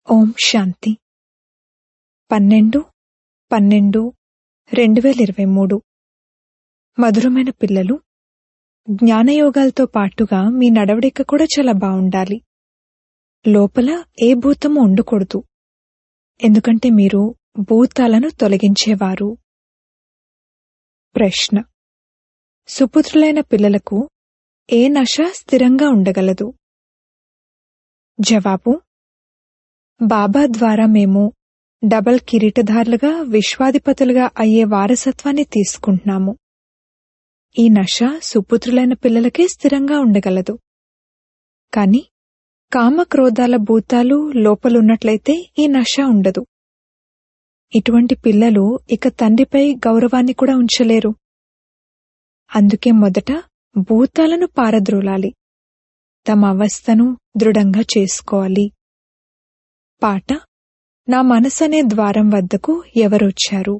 ఓం శాంతి పన్నెండు పన్నెండు రెండు వేల ఇరవై మూడు మధురమైన పిల్లలు జ్ఞానయోగాలతో పాటుగా మీ నడవడిక కూడా చాలా బావుండాలి లోపల ఏ భూతము ఉండకూడదు ఎందుకంటే మీరు భూతాలను తొలగించేవారు ప్రశ్న సుపుత్రులైన పిల్లలకు ఏ నశ స్థిరంగా ఉండగలదు జవాబు బాబా ద్వారా మేము డబల్ కిరీటధారులుగా విశ్వాధిపతులుగా అయ్యే వారసత్వాన్ని తీసుకుంటున్నాము ఈ నశ సుపుత్రులైన పిల్లలకే స్థిరంగా ఉండగలదు కాని కామక్రోధాల భూతాలు లోపలున్నట్లయితే ఈ నశ ఉండదు ఇటువంటి పిల్లలు ఇక తండ్రిపై గౌరవాన్ని కూడా ఉంచలేరు అందుకే మొదట భూతాలను పారద్రోలాలి తమ అవస్థను దృఢంగా చేసుకోవాలి పాట నా మనసనే ద్వారం వద్దకు ఎవరొచ్చారు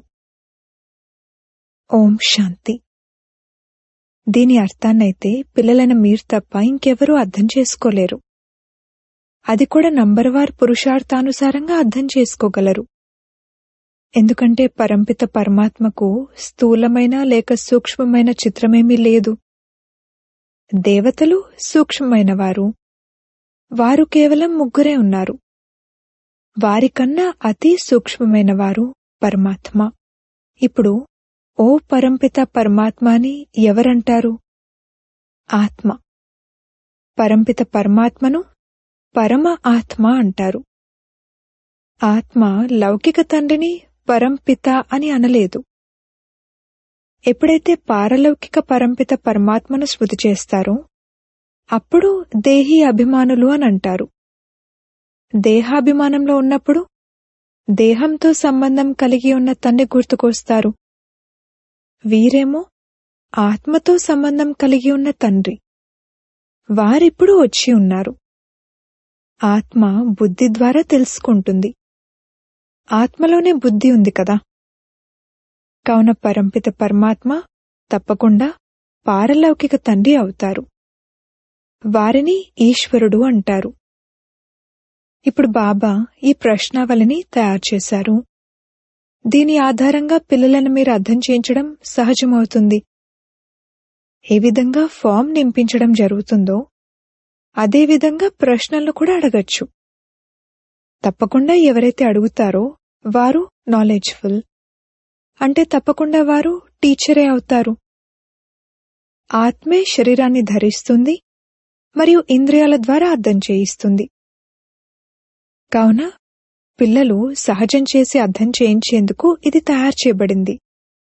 ఓం శాంతి దీని అర్థాన్నైతే పిల్లలైన మీరు తప్ప ఇంకెవరూ అర్థం చేసుకోలేరు అది కూడా నంబర్వార్ పురుషార్థానుసారంగా అర్థం చేసుకోగలరు ఎందుకంటే పరంపిత పరమాత్మకు స్థూలమైన లేక సూక్ష్మమైన చిత్రమేమీ లేదు దేవతలు సూక్ష్మమైనవారు వారు కేవలం ముగ్గురే ఉన్నారు వారికన్నా అతి సూక్ష్మమైన వారు పరమాత్మ ఇప్పుడు ఓ పరంపిత పరమాత్మ అని ఎవరంటారు ఆత్మ పరంపిత పరమాత్మను పరమ ఆత్మ అంటారు ఆత్మ లౌకిక తండ్రిని పరంపిత అని అనలేదు ఎప్పుడైతే పారలౌకిక పరంపిత పరమాత్మను స్మృతి చేస్తారో అప్పుడు దేహీ అభిమానులు అని అంటారు దేహాభిమానంలో ఉన్నప్పుడు దేహంతో సంబంధం కలిగి ఉన్న తండ్రి గుర్తుకొస్తారు వీరేమో ఆత్మతో సంబంధం కలిగి ఉన్న తండ్రి వారిప్పుడు వచ్చి ఉన్నారు ఆత్మ బుద్ధి ద్వారా తెలుసుకుంటుంది ఆత్మలోనే బుద్ధి ఉంది కదా కావున పరంపిత పరమాత్మ తప్పకుండా పారలౌకిక తండ్రి అవుతారు వారిని ఈశ్వరుడు అంటారు ఇప్పుడు బాబా ఈ ప్రశ్నావళిని తయారు చేశారు దీని ఆధారంగా పిల్లలను మీరు అర్థం చేయించడం సహజమవుతుంది ఏ విధంగా ఫామ్ నింపించడం జరుగుతుందో అదే విధంగా ప్రశ్నలను కూడా అడగచ్చు తప్పకుండా ఎవరైతే అడుగుతారో వారు నాలెడ్జ్ఫుల్ అంటే తప్పకుండా వారు టీచరే అవుతారు ఆత్మే శరీరాన్ని ధరిస్తుంది మరియు ఇంద్రియాల ద్వారా అర్థం చేయిస్తుంది కావున పిల్లలు సహజం చేసి అర్థం చేయించేందుకు ఇది తయారు చేయబడింది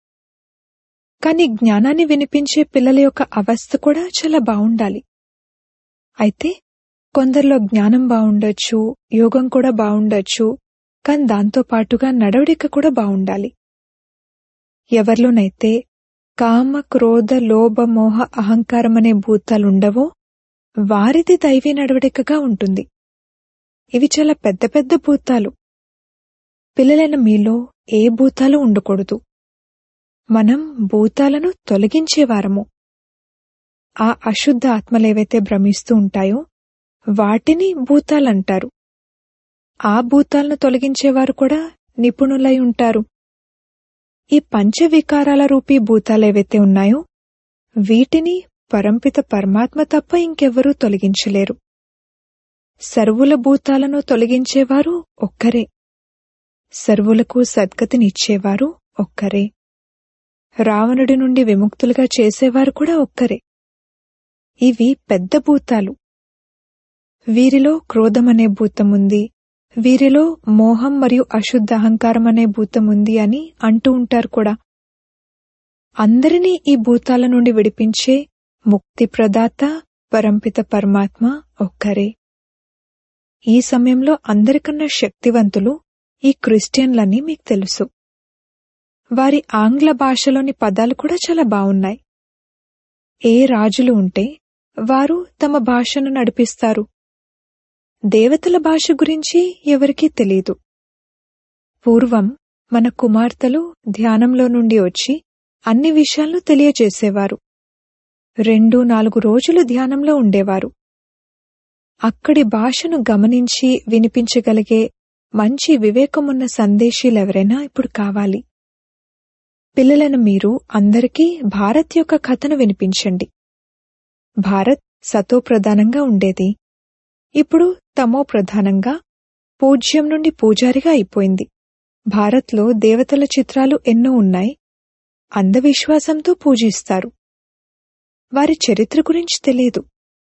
కానీ జ్ఞానాన్ని వినిపించే పిల్లల యొక్క అవస్థ కూడా చాలా బావుండాలి అయితే కొందరిలో జ్ఞానం బావుండొచ్చు యోగం కూడా బావుండొచ్చు కానీ దాంతో పాటుగా నడవడిక కూడా బావుండాలి ఎవరిలోనైతే కామ క్రోధ లోభ మోహ అహంకారం అనే భూతాలుండవో వారిది దైవీ నడవడికగా ఉంటుంది ఇవి చాలా పెద్ద పెద్ద భూతాలు పిల్లలైన మీలో ఏ భూతాలు ఉండకూడదు మనం భూతాలను తొలగించేవారము ఆ అశుద్ధ ఆత్మలేవైతే భ్రమిస్తూ ఉంటాయో వాటిని భూతాలంటారు ఆ భూతాలను తొలగించేవారు కూడా నిపుణులై ఉంటారు ఈ పంచవికారాల రూపీ భూతాలేవైతే ఉన్నాయో వీటిని పరంపిత పరమాత్మ తప్ప ఇంకెవ్వరూ తొలగించలేరు సర్వుల భూతాలను తొలగించేవారు ఒక్కరే సర్వులకు సద్గతినిచ్చేవారు ఒక్కరే రావణుడి నుండి విముక్తులుగా చేసేవారు కూడా ఒక్కరే ఇవి పెద్ద భూతాలు వీరిలో క్రోధమనే భూతముంది వీరిలో మోహం మరియు అశుద్ధ అహంకారం అనే భూతముంది అని అంటూ ఉంటారు కూడా అందరినీ ఈ భూతాల నుండి విడిపించే ముక్తి ప్రదాత పరంపిత పరమాత్మ ఒక్కరే ఈ సమయంలో అందరికన్నా శక్తివంతులు ఈ క్రిస్టియన్లని మీకు తెలుసు వారి ఆంగ్ల భాషలోని పదాలు కూడా చాలా బావున్నాయి ఏ రాజులు ఉంటే వారు తమ భాషను నడిపిస్తారు దేవతల భాష గురించి ఎవరికీ తెలీదు పూర్వం మన కుమార్తెలు ధ్యానంలో నుండి వచ్చి అన్ని విషయాలను తెలియజేసేవారు రెండు నాలుగు రోజులు ధ్యానంలో ఉండేవారు అక్కడి భాషను గమనించి వినిపించగలిగే మంచి వివేకమున్న సందేశీలెవరైనా ఇప్పుడు కావాలి పిల్లలను మీరు అందరికీ భారత్ యొక్క కథను వినిపించండి భారత్ సతో ప్రధానంగా ఉండేది ఇప్పుడు తమో ప్రధానంగా పూజ్యం నుండి పూజారిగా అయిపోయింది భారత్లో దేవతల చిత్రాలు ఎన్నో ఉన్నాయి అంధవిశ్వాసంతో పూజిస్తారు వారి చరిత్ర గురించి తెలియదు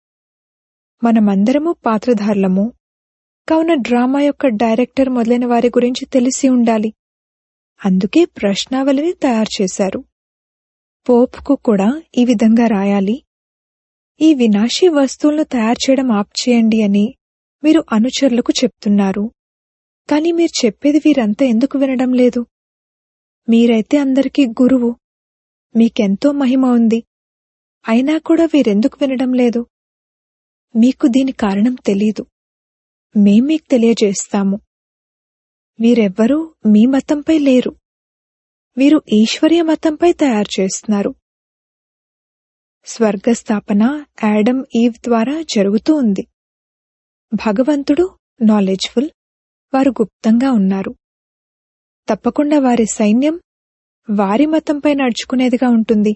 మనమందరము పాత్రధారులము కావున డ్రామా యొక్క డైరెక్టర్ మొదలైన వారి గురించి తెలిసి ఉండాలి అందుకే ప్రశ్నావళిని తయారు చేశారు పోప్కు కూడా ఈ విధంగా రాయాలి ఈ వినాశీ వస్తువులను తయారు చేయడం ఆప్ చేయండి అని మీరు అనుచరులకు చెప్తున్నారు కాని మీరు చెప్పేది వీరంతా ఎందుకు వినడం లేదు మీరైతే అందరికీ గురువు మీకెంతో మహిమ ఉంది అయినా కూడా వీరెందుకు వినడం లేదు మీకు దీని కారణం తెలీదు మేం మీకు తెలియజేస్తాము వీరెవ్వరూ మీ మతంపై లేరు వీరు ఈశ్వర్య మతంపై తయారు చేస్తున్నారు స్వర్గస్థాపన యాడమ్ ఈవ్ ద్వారా జరుగుతూ ఉంది భగవంతుడు నాలెడ్జ్ఫుల్ వారు గుప్తంగా ఉన్నారు తప్పకుండా వారి సైన్యం వారి మతంపై నడుచుకునేదిగా ఉంటుంది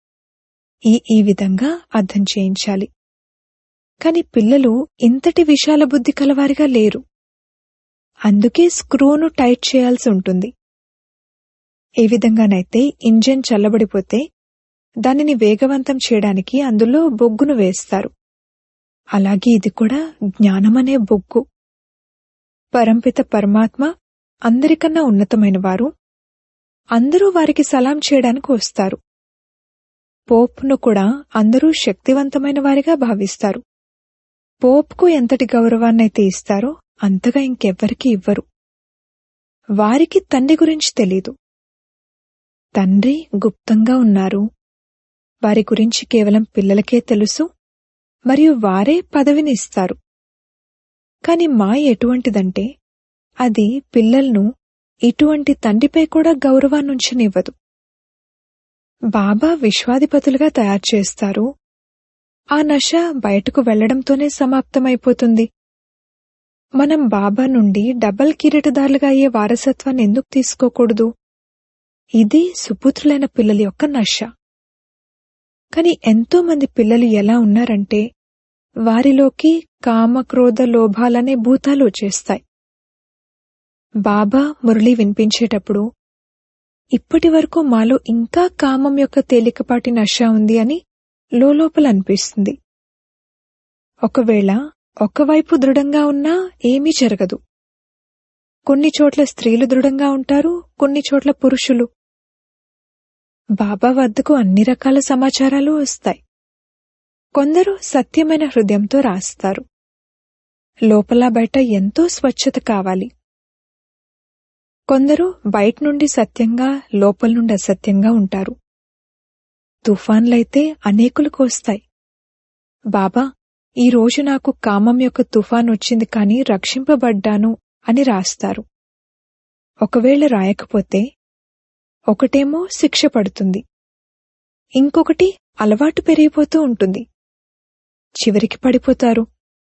ఈ ఈ విధంగా అర్థం చేయించాలి కాని పిల్లలు ఇంతటి విశాల బుద్ధి కలవారిగా లేరు అందుకే స్క్రూను టైట్ చేయాల్సి ఉంటుంది ఏ విధంగానైతే ఇంజన్ చల్లబడిపోతే దానిని వేగవంతం చేయడానికి అందులో బొగ్గును వేస్తారు అలాగే ఇది కూడా జ్ఞానమనే బొగ్గు పరంపిత పరమాత్మ అందరికన్నా ఉన్నతమైన వారు అందరూ వారికి సలాం చేయడానికి వస్తారు పోప్ను కూడా అందరూ శక్తివంతమైన వారిగా భావిస్తారు పోప్కు ఎంతటి గౌరవాన్నైతే ఇస్తారో అంతగా ఇంకెవ్వరికీ ఇవ్వరు వారికి తండ్రి గురించి తెలీదు తండ్రి గుప్తంగా ఉన్నారు వారి గురించి కేవలం పిల్లలకే తెలుసు మరియు వారే పదవిని ఇస్తారు కాని మాయ ఎటువంటిదంటే అది పిల్లలను ఇటువంటి తండ్రిపై కూడా గౌరవాన్నుంచనివ్వదు బాబా విశ్వాధిపతులుగా తయారు చేస్తారు ఆ నశ బయటకు వెళ్లడంతోనే సమాప్తమైపోతుంది మనం బాబా నుండి డబల్ కిరీటదారులుగా అయ్యే వారసత్వాన్ని ఎందుకు తీసుకోకూడదు ఇది సుపుత్రులైన పిల్లల యొక్క నశ కాని ఎంతో మంది పిల్లలు ఎలా ఉన్నారంటే వారిలోకి కామ క్రోధ లోభాలనే భూతాలు వచ్చేస్తాయి బాబా మురళి వినిపించేటప్పుడు ఇప్పటి వరకు మాలో ఇంకా కామం యొక్క తేలికపాటి నశ ఉంది అని లోపల అనిపిస్తుంది ఒకవేళ ఒకవైపు దృఢంగా ఉన్నా ఏమీ జరగదు కొన్ని చోట్ల స్త్రీలు దృఢంగా ఉంటారు కొన్ని చోట్ల పురుషులు బాబా వద్దకు అన్ని రకాల సమాచారాలు వస్తాయి కొందరు సత్యమైన హృదయంతో రాస్తారు లోపల బయట ఎంతో స్వచ్ఛత కావాలి కొందరు బయట నుండి సత్యంగా లోపల నుండి అసత్యంగా ఉంటారు తుఫాన్లైతే అనేకులకు వస్తాయి బాబా ఈ రోజు నాకు కామం యొక్క తుఫాన్ వచ్చింది కానీ రక్షింపబడ్డాను అని రాస్తారు ఒకవేళ రాయకపోతే ఒకటేమో శిక్ష పడుతుంది ఇంకొకటి అలవాటు పెరిగిపోతూ ఉంటుంది చివరికి పడిపోతారు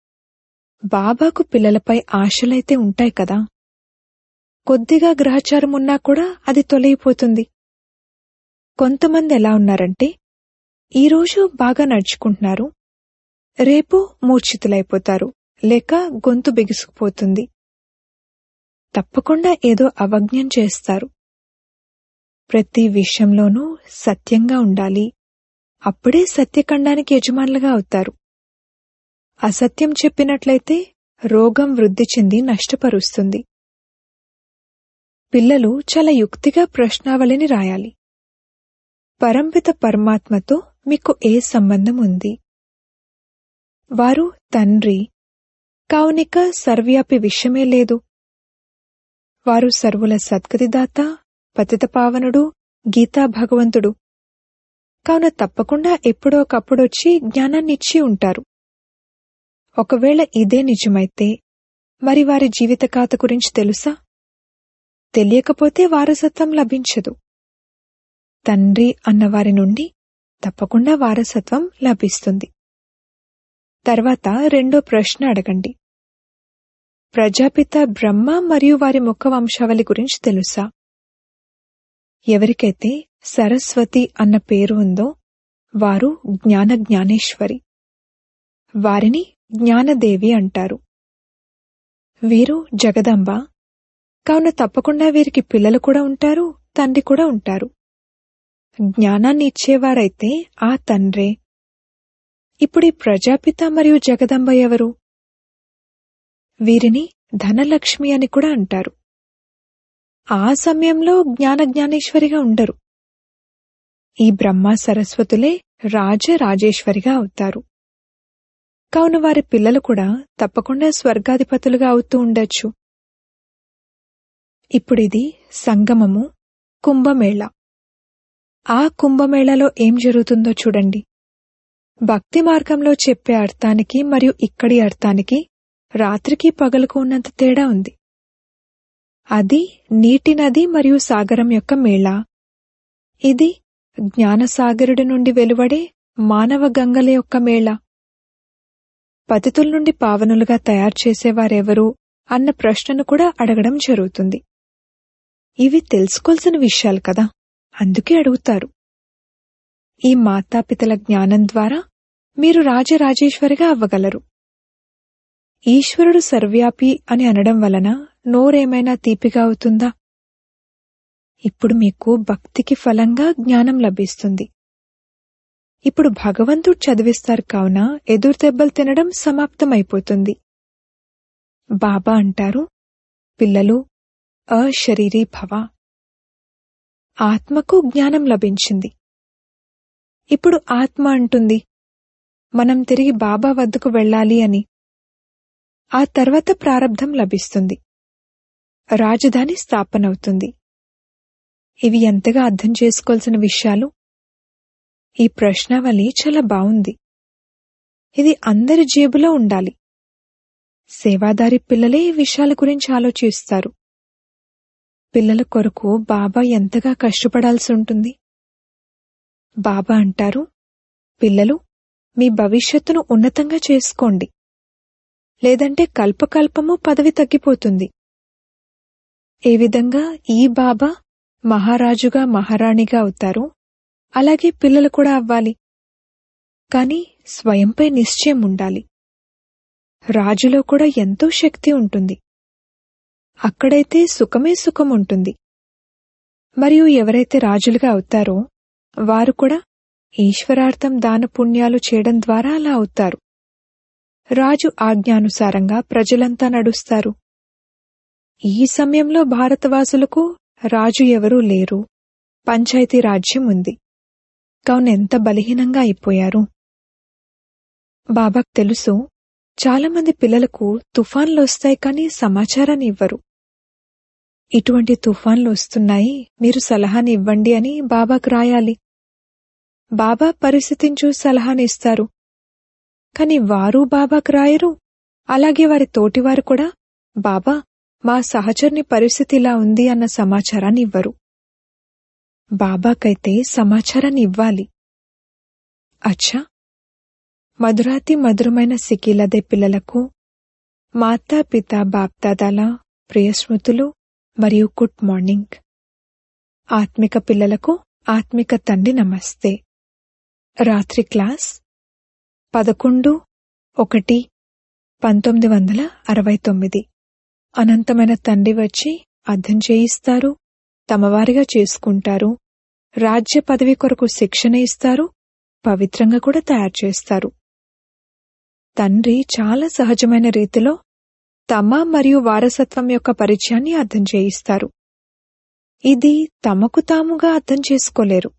బాబాకు పిల్లలపై ఆశలైతే ఉంటాయి కదా కొద్దిగా గ్రహచారం ఉన్నా కూడా అది తొలగిపోతుంది కొంతమంది ఎలా ఉన్నారంటే ఈరోజు బాగా నడుచుకుంటున్నారు రేపు మూర్ఛితులైపోతారు లేక గొంతు బిగుసుకుపోతుంది తప్పకుండా ఏదో అవజ్ఞం చేస్తారు ప్రతి విషయంలోనూ సత్యంగా ఉండాలి అప్పుడే సత్యఖండానికి యజమానులుగా అవుతారు అసత్యం చెప్పినట్లయితే రోగం వృద్ధి చెంది నష్టపరుస్తుంది పిల్లలు చాలా యుక్తిగా ప్రశ్నావళిని రాయాలి పరంపిత పరమాత్మతో మీకు ఏ సంబంధం ఉంది వారు తండ్రి కావునిక సర్వ్యాపి విషయమే లేదు వారు సర్వుల సద్గతిదాత పతితపావనుడు గీతా భగవంతుడు కావున తప్పకుండా ఎప్పుడో ఒకప్పుడొచ్చి జ్ఞానాన్నిచ్చి ఉంటారు ఒకవేళ ఇదే నిజమైతే మరి వారి జీవిత ఖాత గురించి తెలుసా తెలియకపోతే వారసత్వం లభించదు తండ్రి అన్నవారి నుండి తప్పకుండా వారసత్వం లభిస్తుంది తర్వాత రెండో ప్రశ్న అడగండి ప్రజాపిత బ్రహ్మ మరియు వారి ముఖ వంశావళి గురించి తెలుసా ఎవరికైతే సరస్వతి అన్న పేరు ఉందో వారు జ్ఞాన జ్ఞానేశ్వరి వారిని జ్ఞానదేవి అంటారు వీరు జగదంబ కావున తప్పకుండా వీరికి పిల్లలు కూడా ఉంటారు తండ్రి కూడా ఉంటారు జ్ఞానాన్ని ఇచ్చేవారైతే ఆ తండ్రే ఇప్పుడు ఈ ప్రజాపిత మరియు జగదంబ ఎవరు వీరిని ధనలక్ష్మి అని కూడా అంటారు ఆ సమయంలో జ్ఞాన జ్ఞానేశ్వరిగా ఉండరు ఈ బ్రహ్మ సరస్వతులే రాజ రాజేశ్వరిగా అవుతారు కావున వారి పిల్లలు కూడా తప్పకుండా స్వర్గాధిపతులుగా అవుతూ ఉండొచ్చు ఇప్పుడిది సంగమము కుంభమేళ ఆ కుంభమేళలో ఏం జరుగుతుందో చూడండి భక్తి మార్గంలో చెప్పే అర్థానికి మరియు ఇక్కడి అర్థానికి రాత్రికి పగలకు ఉన్నంత తేడా ఉంది అది నీటి నది మరియు సాగరం యొక్క మేళ ఇది జ్ఞానసాగరుడి నుండి వెలువడే మానవ గంగల యొక్క మేళ పతితుల నుండి పావనులుగా తయారు చేసేవారెవరు అన్న ప్రశ్నను కూడా అడగడం జరుగుతుంది ఇవి తెలుసుకోవాల్సిన విషయాలు కదా అందుకే అడుగుతారు ఈ మాతాపితల జ్ఞానం ద్వారా మీరు రాజరాజేశ్వరిగా అవ్వగలరు ఈశ్వరుడు సర్వ్యాపి అని అనడం వలన నోరేమైనా తీపిగా అవుతుందా ఇప్పుడు మీకు భక్తికి ఫలంగా జ్ఞానం లభిస్తుంది ఇప్పుడు భగవంతుడు చదివిస్తారు కావున ఎదురు దెబ్బలు తినడం సమాప్తమైపోతుంది బాబా అంటారు పిల్లలు అశరీరీ భవ ఆత్మకు జ్ఞానం లభించింది ఇప్పుడు ఆత్మ అంటుంది మనం తిరిగి బాబా వద్దకు వెళ్ళాలి అని ఆ తర్వాత ప్రారంధం లభిస్తుంది రాజధాని స్థాపనవుతుంది ఇవి ఎంతగా అర్థం చేసుకోవాల్సిన విషయాలు ఈ ప్రశ్నావళి చాలా బావుంది ఇది అందరి జేబులో ఉండాలి సేవాదారి పిల్లలే ఈ విషయాల గురించి ఆలోచిస్తారు పిల్లల కొరకు బాబా ఎంతగా కష్టపడాల్సి ఉంటుంది బాబా అంటారు పిల్లలు మీ భవిష్యత్తును ఉన్నతంగా చేసుకోండి లేదంటే కల్పకల్పము పదవి తగ్గిపోతుంది ఏ విధంగా ఈ బాబా మహారాజుగా మహారాణిగా అవుతారో అలాగే పిల్లలు కూడా అవ్వాలి కాని స్వయంపై నిశ్చయం ఉండాలి రాజులో కూడా ఎంతో శక్తి ఉంటుంది అక్కడైతే సుఖమే సుఖం ఉంటుంది మరియు ఎవరైతే రాజులుగా అవుతారో వారు కూడా ఈశ్వరార్థం దాన పుణ్యాలు చేయడం ద్వారా అలా అవుతారు రాజు ఆజ్ఞానుసారంగా ప్రజలంతా నడుస్తారు ఈ సమయంలో భారతవాసులకు రాజు ఎవరూ లేరు పంచాయతీ రాజ్యం ఉంది కావున ఎంత బలహీనంగా అయిపోయారు బాబాకు తెలుసు చాలామంది పిల్లలకు తుఫాన్లు వస్తాయి కానీ సమాచారాన్ని ఇవ్వరు ఇటువంటి తుఫాన్లు వస్తున్నాయి మీరు సలహాని ఇవ్వండి అని బాబాకు రాయాలి బాబా పరిస్థితిని చూసి సలహాని ఇస్తారు కాని వారు బాబాకు రాయరు అలాగే వారి తోటివారు కూడా బాబా మా సహచరుని పరిస్థితి ఇలా ఉంది అన్న సమాచారాన్ని ఇవ్వరు బాబాకైతే సమాచారాన్ని ఇవ్వాలి అచ్చా మధురాతి మధురమైన సికిలదే పిల్లలకు మాతా పిత బాప్దాదాల ప్రియ స్మృతులు మరియు గుడ్ మార్నింగ్ ఆత్మిక పిల్లలకు ఆత్మిక తండ్రి నమస్తే రాత్రి క్లాస్ పదకొండు ఒకటి పంతొమ్మిది వందల అరవై తొమ్మిది అనంతమైన తండ్రి వచ్చి అర్థం చేయిస్తారు తమవారిగా చేసుకుంటారు రాజ్య పదవి కొరకు శిక్షణ ఇస్తారు పవిత్రంగా కూడా తయారు చేస్తారు తండ్రి చాలా సహజమైన రీతిలో తమ మరియు వారసత్వం యొక్క పరిచయాన్ని అర్థం చేయిస్తారు ఇది తమకు తాముగా అర్థం చేసుకోలేరు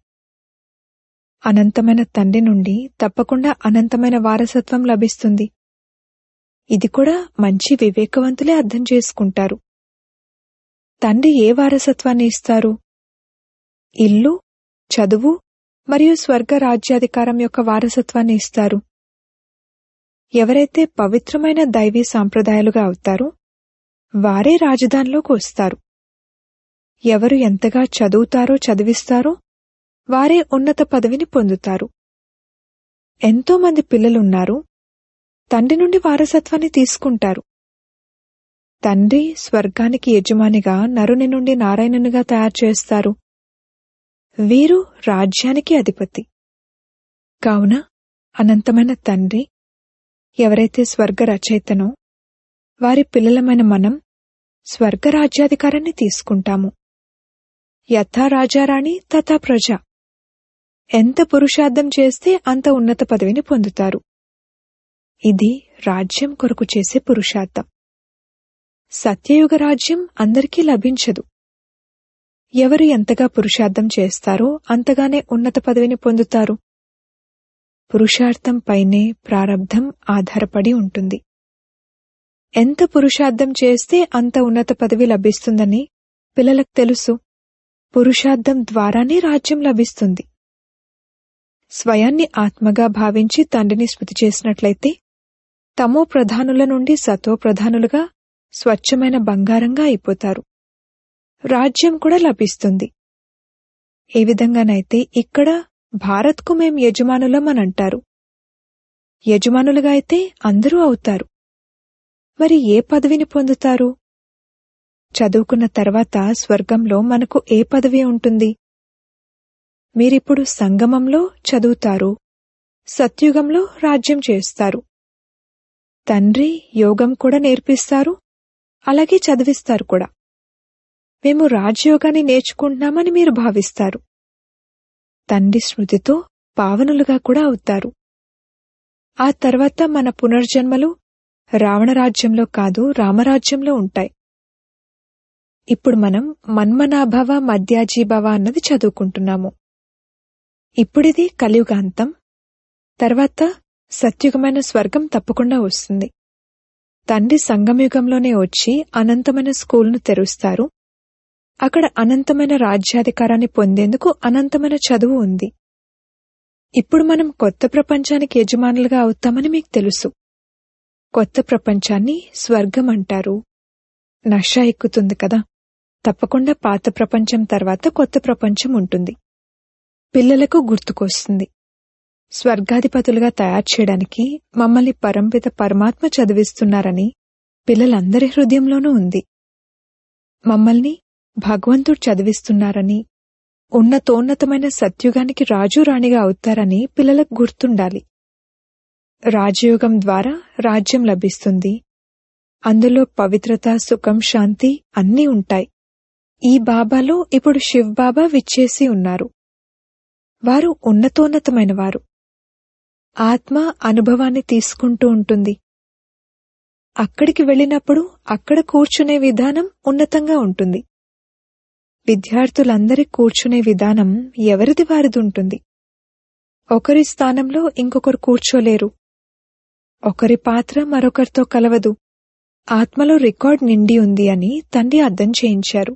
అనంతమైన తండ్రి నుండి తప్పకుండా అనంతమైన వారసత్వం లభిస్తుంది ఇది కూడా మంచి వివేకవంతులే అర్థం చేసుకుంటారు తండ్రి ఏ వారసత్వాన్ని ఇస్తారు ఇల్లు చదువు మరియు స్వర్గ రాజ్యాధికారం యొక్క వారసత్వాన్ని ఇస్తారు ఎవరైతే పవిత్రమైన దైవీ సాంప్రదాయాలుగా అవుతారో వారే రాజధానిలోకి వస్తారు ఎవరు ఎంతగా చదువుతారో చదివిస్తారో వారే ఉన్నత పదవిని పొందుతారు ఎంతో మంది పిల్లలున్నారు తండ్రి నుండి వారసత్వాన్ని తీసుకుంటారు తండ్రి స్వర్గానికి యజమానిగా నరుని నుండి నారాయణునిగా తయారు చేస్తారు వీరు రాజ్యానికి అధిపతి కావున అనంతమైన తండ్రి ఎవరైతే స్వర్గ రచయితనో వారి పిల్లలమైన మనం స్వర్గ రాజ్యాధికారాన్ని తీసుకుంటాము యథా రాజారాణి తథా ప్రజ ఎంత పురుషార్థం చేస్తే అంత ఉన్నత పదవిని పొందుతారు ఇది రాజ్యం కొరకు చేసే పురుషార్థం సత్యయుగ రాజ్యం అందరికీ లభించదు ఎవరు ఎంతగా పురుషార్థం చేస్తారో అంతగానే ఉన్నత పదవిని పొందుతారు పురుషార్థం పైనే ప్రారబ్ధం ఆధారపడి ఉంటుంది ఎంత పురుషార్థం చేస్తే అంత ఉన్నత పదవి లభిస్తుందని పిల్లలకు తెలుసు పురుషార్థం ద్వారానే రాజ్యం లభిస్తుంది స్వయాన్ని ఆత్మగా భావించి తండ్రిని స్మృతి చేసినట్లయితే తమో ప్రధానుల నుండి సతో ప్రధానులుగా స్వచ్ఛమైన బంగారంగా అయిపోతారు రాజ్యం కూడా లభిస్తుంది ఏ విధంగానైతే ఇక్కడ భారత్కు మేం యజమానులం అని అంటారు యజమానులుగా అయితే అందరూ అవుతారు మరి ఏ పదవిని పొందుతారు చదువుకున్న తర్వాత స్వర్గంలో మనకు ఏ పదవి ఉంటుంది మీరిప్పుడు సంగమంలో చదువుతారు సత్యుగంలో రాజ్యం చేస్తారు తండ్రి యోగం కూడా నేర్పిస్తారు అలాగే చదివిస్తారు కూడా మేము రాజయోగాన్ని నేర్చుకుంటున్నామని మీరు భావిస్తారు తండ్రి స్మృతితో పావనులుగా కూడా అవుతారు ఆ తర్వాత మన పునర్జన్మలు రావణరాజ్యంలో కాదు రామరాజ్యంలో ఉంటాయి ఇప్పుడు మనం మన్మనాభవ మధ్యాజీభవ అన్నది చదువుకుంటున్నాము ఇప్పుడిది కలియుగాంతం తర్వాత సత్యుగమైన స్వర్గం తప్పకుండా వస్తుంది తండ్రి సంగమయుగంలోనే వచ్చి అనంతమైన స్కూల్ను తెరుస్తారు అక్కడ అనంతమైన రాజ్యాధికారాన్ని పొందేందుకు అనంతమైన చదువు ఉంది ఇప్పుడు మనం కొత్త ప్రపంచానికి యజమానులుగా అవుతామని మీకు తెలుసు కొత్త ప్రపంచాన్ని స్వర్గం అంటారు నష ఎక్కుతుంది కదా తప్పకుండా పాత ప్రపంచం తర్వాత కొత్త ప్రపంచం ఉంటుంది పిల్లలకు గుర్తుకొస్తుంది స్వర్గాధిపతులుగా తయారు చేయడానికి మమ్మల్ని పరంపిత పరమాత్మ చదివిస్తున్నారని పిల్లలందరి హృదయంలోనూ ఉంది మమ్మల్ని భగవంతుడు చదివిస్తున్నారని ఉన్నతోన్నతమైన సత్యుగానికి రాజు రాణిగా అవుతారని పిల్లలకు గుర్తుండాలి రాజయోగం ద్వారా రాజ్యం లభిస్తుంది అందులో పవిత్రత సుఖం శాంతి అన్నీ ఉంటాయి ఈ బాబాలో ఇప్పుడు శివ్ బాబా విచ్చేసి ఉన్నారు వారు ఉన్నతోన్నతమైన వారు ఆత్మ అనుభవాన్ని తీసుకుంటూ ఉంటుంది అక్కడికి వెళ్ళినప్పుడు అక్కడ కూర్చునే విధానం ఉన్నతంగా ఉంటుంది విద్యార్థులందరి కూర్చునే విధానం ఎవరిది వారిది ఉంటుంది ఒకరి స్థానంలో ఇంకొకరు కూర్చోలేరు ఒకరి పాత్ర మరొకరితో కలవదు ఆత్మలో రికార్డ్ నిండి ఉంది అని తండ్రి అర్థం చేయించారు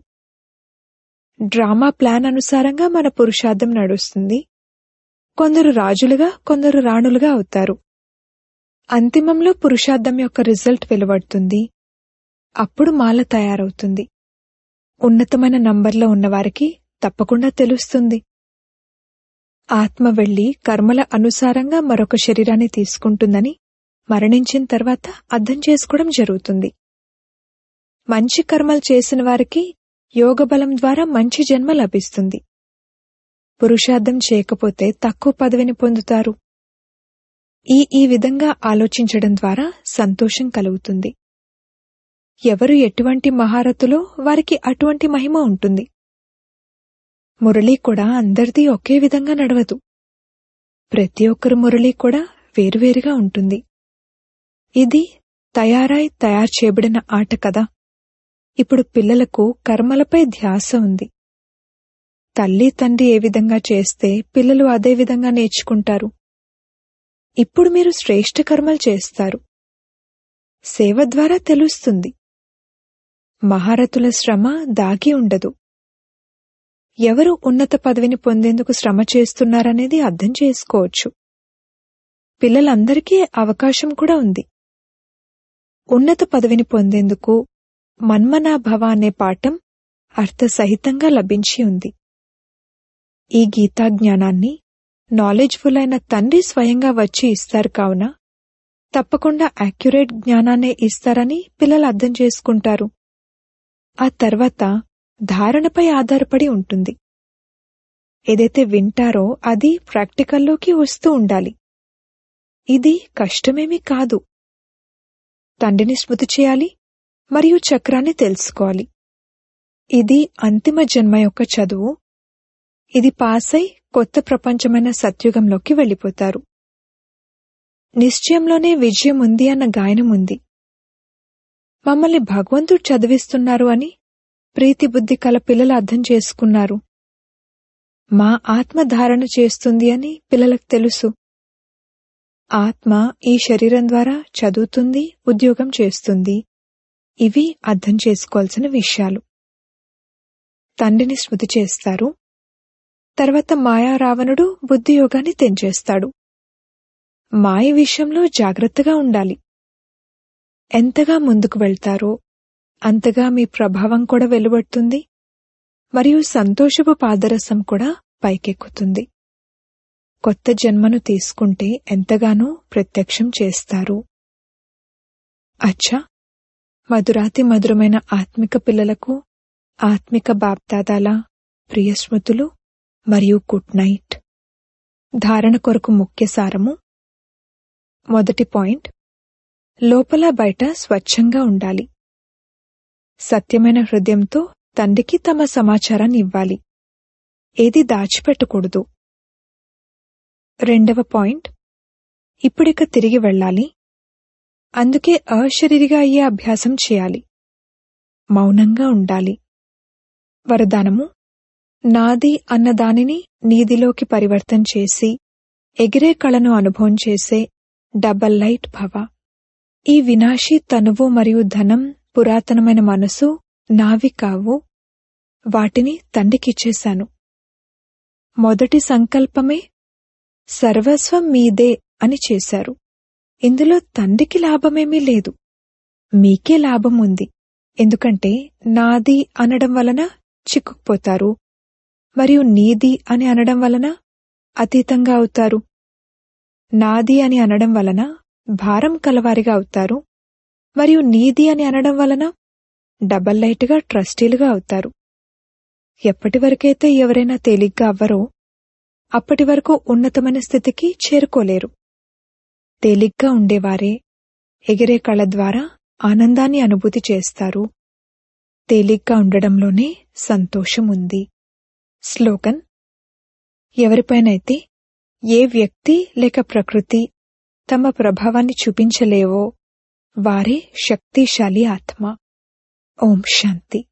డ్రామా ప్లాన్ అనుసారంగా మన పురుషార్థం నడుస్తుంది కొందరు రాజులుగా కొందరు రాణులుగా అవుతారు అంతిమంలో పురుషార్థం యొక్క రిజల్ట్ వెలువడుతుంది అప్పుడు మాల తయారవుతుంది ఉన్నతమైన నంబర్లో ఉన్నవారికి తప్పకుండా తెలుస్తుంది ఆత్మ వెళ్లి కర్మల అనుసారంగా మరొక శరీరాన్ని తీసుకుంటుందని మరణించిన తర్వాత అర్థం చేసుకోవడం జరుగుతుంది మంచి కర్మలు చేసిన వారికి యోగబలం ద్వారా మంచి జన్మ లభిస్తుంది పురుషార్థం చేయకపోతే తక్కువ పదవిని పొందుతారు ఈ ఈ విధంగా ఆలోచించడం ద్వారా సంతోషం కలుగుతుంది ఎవరు ఎటువంటి మహారతులో వారికి అటువంటి మహిమ ఉంటుంది మురళి కూడా అందరిది ఒకే విధంగా నడవదు ప్రతి ఒక్కరు మురళి కూడా వేరువేరుగా ఉంటుంది ఇది తయారై తయారు చేయబడిన ఆట కదా ఇప్పుడు పిల్లలకు కర్మలపై ధ్యాస ఉంది తల్లి తండ్రి ఏ విధంగా చేస్తే పిల్లలు అదే విధంగా నేర్చుకుంటారు ఇప్పుడు మీరు శ్రేష్ఠ కర్మలు చేస్తారు సేవ ద్వారా తెలుస్తుంది మహారథుల శ్రమ దాగి ఉండదు ఎవరు ఉన్నత పదవిని పొందేందుకు శ్రమ చేస్తున్నారనేది అర్థం చేసుకోవచ్చు పిల్లలందరికీ అవకాశం కూడా ఉంది ఉన్నత పదవిని పొందేందుకు మన్మనాభవ అనే పాఠం అర్థసహితంగా లభించి ఉంది ఈ గీతా జ్ఞానాన్ని నాలెడ్జ్ఫుల్ అయిన తండ్రి స్వయంగా వచ్చి ఇస్తారు కావున తప్పకుండా యాక్యురేట్ జ్ఞానాన్నే ఇస్తారని పిల్లలు అర్థం చేసుకుంటారు ఆ తర్వాత ధారణపై ఆధారపడి ఉంటుంది ఏదైతే వింటారో అది ప్రాక్టికల్లోకి వస్తూ ఉండాలి ఇది కష్టమేమీ కాదు తండ్రిని స్మృతి చేయాలి మరియు చక్రాన్ని తెలుసుకోవాలి ఇది అంతిమ జన్మ యొక్క చదువు ఇది పాస్ అయి కొత్త ప్రపంచమైన సత్యుగంలోకి వెళ్ళిపోతారు నిశ్చయంలోనే విజయం ఉంది అన్న గాయనం ఉంది మమ్మల్ని భగవంతుడు చదివిస్తున్నారు అని ప్రీతి బుద్ధి కల పిల్లలు అర్థం చేసుకున్నారు మా ఆత్మ ధారణ చేస్తుంది అని పిల్లలకు తెలుసు ఆత్మ ఈ శరీరం ద్వారా చదువుతుంది ఉద్యోగం చేస్తుంది ఇవి అర్థం చేసుకోవాల్సిన విషయాలు తండ్రిని స్మృతి చేస్తారు తర్వాత మాయా రావణుడు బుద్ధియోగాన్ని తెంచేస్తాడు మాయ విషయంలో జాగ్రత్తగా ఉండాలి ఎంతగా ముందుకు వెళ్తారో అంతగా మీ ప్రభావం కూడా వెలువడుతుంది మరియు సంతోషపు పాదరసం కూడా పైకెక్కుతుంది కొత్త జన్మను తీసుకుంటే ఎంతగానో ప్రత్యక్షం చేస్తారు అచ్చా మధురాతి మధురమైన ఆత్మిక పిల్లలకు ఆత్మిక బాప్దాదాల ప్రియ స్మృతులు మరియు గుడ్ నైట్ ధారణ కొరకు ముఖ్య సారము మొదటి పాయింట్ లోపల బయట స్వచ్ఛంగా ఉండాలి సత్యమైన హృదయంతో తండ్రికి తమ సమాచారాన్ని ఇవ్వాలి ఏది దాచిపెట్టకూడదు రెండవ పాయింట్ ఇప్పుడిక తిరిగి వెళ్ళాలి అందుకే అశరీరిగా అయ్యే అభ్యాసం చేయాలి మౌనంగా ఉండాలి వరదానము నాది అన్న దానిని నీదిలోకి పరివర్తన చేసి ఎగిరే కళను అనుభవం చేసే డబల్ లైట్ భవ ఈ వినాశీ తనువు మరియు ధనం పురాతనమైన మనసు నావి కావు వాటిని తండ్రికిచ్చేశాను మొదటి సంకల్పమే సర్వస్వం మీదే అని చేశారు ఇందులో తండ్రికి లాభమేమీ లేదు మీకే లాభం ఉంది ఎందుకంటే నాది అనడం వలన చిక్కుకుపోతారు మరియు నీది అని అనడం వలన అతీతంగా అవుతారు నాది అని అనడం వలన భారం కలవారిగా అవుతారు మరియు నీది అని అనడం వలన డబల్ లైట్గా ట్రస్టీలుగా అవుతారు ఎప్పటి వరకైతే ఎవరైనా తేలిగ్గా అవ్వరో అప్పటి వరకు ఉన్నతమైన స్థితికి చేరుకోలేరు తేలిగ్గా ఉండేవారే ఎగిరే కళ ద్వారా ఆనందాన్ని అనుభూతి చేస్తారు తేలిగ్గా ఉండడంలోనే సంతోషం ఉంది స్లోగన్ ఎవరిపైనైతే ఏ వ్యక్తి లేక ప్రకృతి తమ ప్రభావాన్ని చూపించలేవో వారే శక్తిశాలి ఆత్మ ఓం శాంతి